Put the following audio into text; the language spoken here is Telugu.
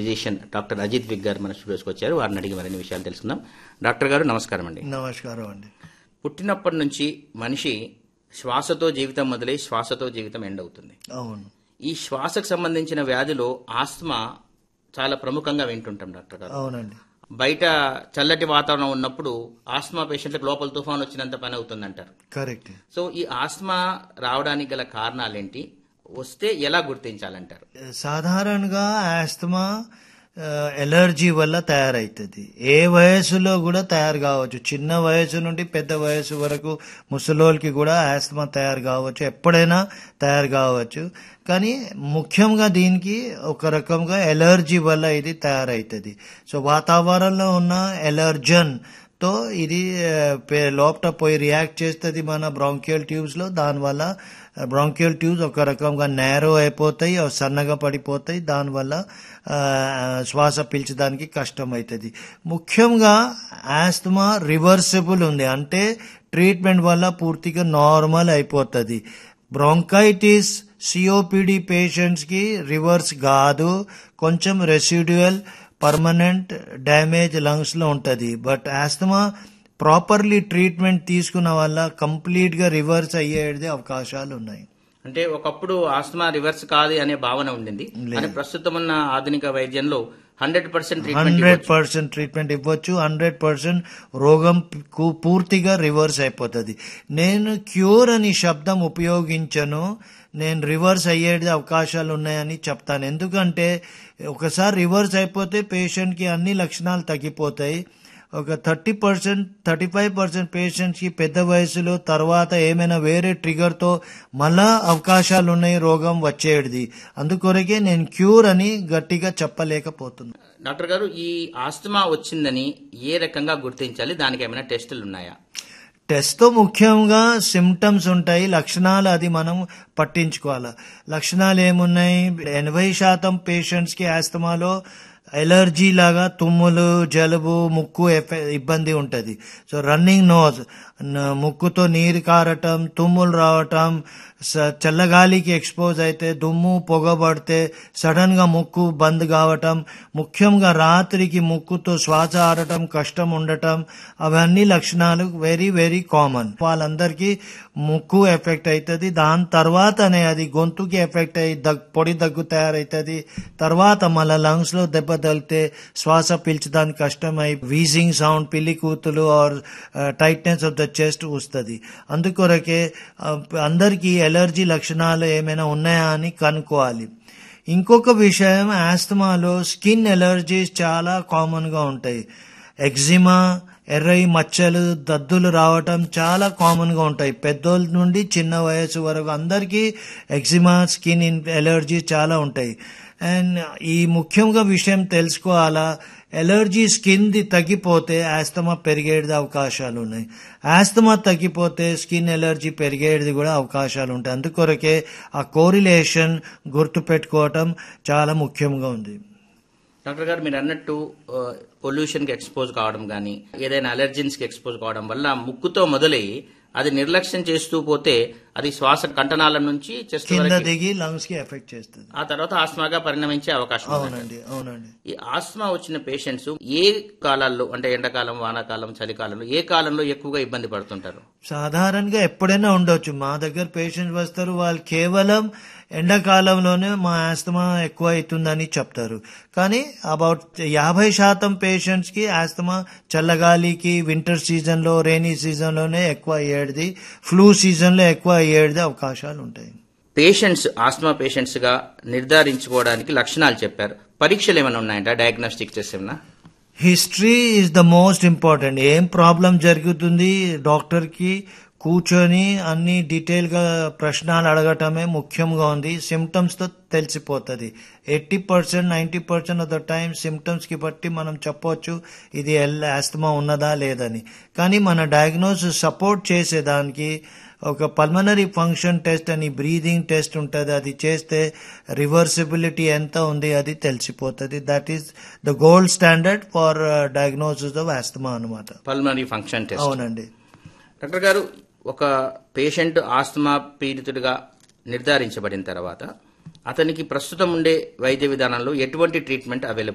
ఫిజిషియన్ డాక్టర్ అజిత్ విగ్ గారు మన స్టూడియోస్కి వచ్చారు వారిని అడిగి మరిన్ని విషయాలు తెలుసుకుందాం డాక్టర్ గారు నమస్కారం అండి నమస్కారం అండి పుట్టినప్పటి నుంచి మనిషి శ్వాసతో జీవితం మొదలై శ్వాసతో జీవితం ఎండ్ అవుతుంది అవును ఈ శ్వాసకు సంబంధించిన వ్యాధిలో ఆస్తమా చాలా ప్రముఖంగా వింటుంటాం డాక్టర్ గారు అవునండి బయట చల్లటి వాతావరణం ఉన్నప్పుడు ఆస్తమా పేషెంట్లకు లోపల తుఫాన్ వచ్చినంత పని అవుతుందంటారు కరెక్ట్ సో ఈ ఆస్తమా రావడానికి గల కారణాలేంటి వస్తే ఎలా గుర్తించాలంటారు సాధారణంగా ఆస్తమా ఆ, ఎలర్జీ వల్ల తయారవుతుంది ఏ వయసులో కూడా తయారు కావచ్చు చిన్న వయసు నుండి పెద్ద వయసు వరకు ముసలోళ్ళకి కూడా ఆస్తమా తయారు కావచ్చు ఎప్పుడైనా తయారు కావచ్చు కానీ ముఖ్యంగా దీనికి ఒక రకంగా ఎలర్జీ వల్ల ఇది తయారవుతుంది సో వాతావరణంలో ఉన్న ఎలర్జన్ తో ఇది ఆ, పే- లోపట పోయి రియాక్ట్ చేస్తుంది మన బ్రాంకియల్ ట్యూబ్స్ లో దానివల్ల బ్రాంకియల్ ట్యూబ్స్ ఒక రకంగా నేరో అయిపోతాయి అవి సన్నగా పడిపోతాయి దానివల్ల ఆ, శ్వాస పీల్చడానికి కష్టం అవుతుంది ముఖ్యంగా ఆస్తమా రివర్సిబుల్ ఉంది అంటే ట్రీట్మెంట్ వల్ల పూర్తిగా నార్మల్ అయిపోతుంది బ్రాంకైటిస్ సిఓపిడి పేషెంట్స్ కి రివర్స్ కాదు కొంచెం రెసిడ్యువల్ పర్మనెంట్ డ్యామేజ్ లంగ్స్ లో ఉంటది బట్ ఆస్తమా ప్రాపర్లీ ట్రీట్మెంట్ తీసుకున్న వల్ల కంప్లీట్ గా రివర్స్ అయ్యేది అవకాశాలు ఉన్నాయి అంటే ఒకప్పుడు ఆస్తమా రివర్స్ కాదు అనే భావన ఉండింది కానీ ప్రస్తుతం ఉన్న ఆధునిక వైద్యంలో hundred percent treatment hundred percent treatment ఇవ్వచ్చు హండ్రెడ్ పర్సెంట్ రోగం కు- పూర్తిగా రివర్స్ అయిపోతుంది నేను క్యూర్ అని శబ్దం ఉపయోగించను నేను రివర్స్ అయ్యేది అవకాశాలు ఉన్నాయని చెప్తాను ఎందుకంటే ఒకసారి రివర్స్ అయిపోతే పేషెంట్కి అన్ని లక్షణాలు తగ్గిపోతాయి ఒక thirty percent thirty five percent పేషెంట్స్కి పెద్ద వయసులో తర్వాత ఏమైనా వేరే ట్రిగర్తో మళ్ళా అవకాశాలు ఉన్నాయి రోగం వచ్చేది అందుకొరకే నేను క్యూర్ అని గట్టిగా చెప్పలేకపోతున్నాను డాక్టర్ గారు ఈ ఆస్తమా వచ్చిందని ఏ రకంగా గుర్తించాలి దానికి ఏమైనా టెస్టులు ఉన్నాయా టెస్ట్ తో ముఖ్యంగా సిమ్టమ్స్ ఉంటాయి లక్షణాలు అది మనం పట్టించుకోవాలి లక్షణాలు ఏమున్నాయి ఎనభై శాతం పేషెంట్స్ కి ఆస్తమాలో ఎలర్జీ లాగా తుమ్ములు జలుబు ముక్కు ఎఫె- ఇబ్బంది ఉంటది సో రన్నింగ్ నోజ్ ముక్కుతో నీరు కారటం తుమ్ములు రావటం స- చల్లగాలికి ఎక్స్పోజ్ అయితే దుమ్ము పొగబడితే సడన్ గా ముక్కు బంద్ కావటం ముఖ్యంగా రాత్రికి ముక్కుతో శ్వాస ఆడటం కష్టం ఉండటం అవన్నీ లక్షణాలు వెరీ వెరీ కామన్ వాళ్ళందరికీ ముక్కు ఎఫెక్ట్ అవుతుంది దాని తర్వాతనే అది గొంతుకి ఎఫెక్ట్ అయ్యి దగ్ పొడి దగ్గు తయారవుతుంది తర్వాత మళ్ళా లంగ్స్ లో దెబ్బ తగిలితే శ్వాస పీల్చడానికి కష్టమై వీజింగ్ సౌండ్ పిల్లి కూతులు or tightness of the chest వస్తుంది అందుకొరకే ఆ, అందరికీ ఎలర్జీ లక్షణాలు ఏమైనా ఉన్నాయా అని కనుక్కోవాలి ఇంకొక విషయం ఆస్తమాలో స్కిన్ ఎలర్జీస్ చాలా కామన్ గా ఉంటాయి ఎగ్జిమా ఎర్రయి మచ్చలు దద్దులు రావటం చాలా కామన్ గా ఉంటాయి పెద్దోళ్ళ నుండి చిన్న వయసు వరకు అందరికీ ఎగ్జిమా స్కిన్ ఎలర్జీ చాలా ఉంటాయి అండ్ ఈ ముఖ్యంగా విషయం తెలుసుకోవాలా ఎలర్జీ స్కిన్ ది తగ్గిపోతే ఆస్తమా పెరిగేది అవకాశాలు ఉన్నాయి ఆస్తమా తగ్గిపోతే స్కిన్ ఎలర్జీ పెరిగేది కూడా అవకాశాలు ఉంటాయి అందుకొరకే ఆ కోరిలేషన్ గుర్తు పెట్టుకోవటం చాలా ముఖ్యంగా ఉంది డాక్టర్ గారు మీరు అన్నట్టు పొల్యూషన్ కి ఎక్స్పోజ్ కావడం కానీ ఏదైనా అలర్జెన్స్ కి ఎక్స్పోజ్ కావడం వల్ల ముక్కుతో మొదలై అది నిర్లక్ష్యం చేస్తూ పోతే అది శ్వాస కంటనాల నుంచి చెస్ట్ కింద వరకు దిగి లంగ్స్ కి ఎఫెక్ట్ చేస్తుంది ఆ తర్వాత ఆస్మాగా పరిణమించే అవకాశం ఉంది. అవునండి అవునండి ఈ ఆస్మా వచ్చిన పేషెంట్స్ ఏ కాలాల్లో అంటే ఎండాకాలం వానాకాలం చలికాలంలో ఏ కాలంలో ఎక్కువగా ఇబ్బంది పడుతుంటారు సాధారణంగా ఎప్పుడైనా ఉండొచ్చు మా దగ్గర పేషెంట్స్ వస్తారు వాళ్ళు కేవలం ఎండాకాలంలోనే మా ఆస్తమా ఎక్కువ అవుతుందని చెప్తారు కానీ అబౌట్ యాభై శాతం పేషెంట్స్ కి ఆస్తమా చల్లగాలికి వింటర్ సీజన్ లో రైనీ సీజన్ లోనే ఎక్కువ అయ్యేది ఫ్లూ సీజన్ లో ఎక్కువ అయ్యేది అవకాశాలు ఉంటాయి పేషెంట్స్ ఆస్మా పేషెంట్స్ గా నిర్ధారించుకోవడానికి లక్షణాలు చెప్పారు పరీక్షలు ఏమైనా ఉన్నాయంట డయాగ్నోస్టిక్ టెస్ట్ ఏమైనా history is the most important ఏం ప్రాబ్లం జరుగుతుంది డాక్టర్ కి కూర్చొని అన్ని డీటెయిల్ గా ప్రశ్నలు అడగటమే ముఖ్యంగా ఉంది సిమ్టమ్స్ తో తెలిసిపోతుంది eighty percent ninety percent of the time symptoms కి బట్టి మనం చెప్పొచ్చు ఇది ఎల్ ఆస్తమా ఉన్నదా లేదని కానీ మన డయాగ్నోసిస్ సపోర్ట్ చేసేదానికి ఒక పల్మనరీ ఫంక్షన్ టెస్ట్ అని బ్రీదింగ్ టెస్ట్ ఉంటుంది అది చేస్తే రివర్సిబిలిటీ ఎంత ఉంది అది తెలిసిపోతుంది that is the gold standard for diagnosis of asthma అనమాట పల్మనరీ ఫంక్షన్ టెస్ట్ అవునండి డాక్టర్ గారు ఒక పేషెంట్ ఆస్తమా పీడితుడిగా నిర్ధారించబడిన తర్వాత అతనికి ప్రస్తుతం ఉండే వైద్య విధానంలో ఎటువంటి ట్రీట్మెంట్ అవైలబుల్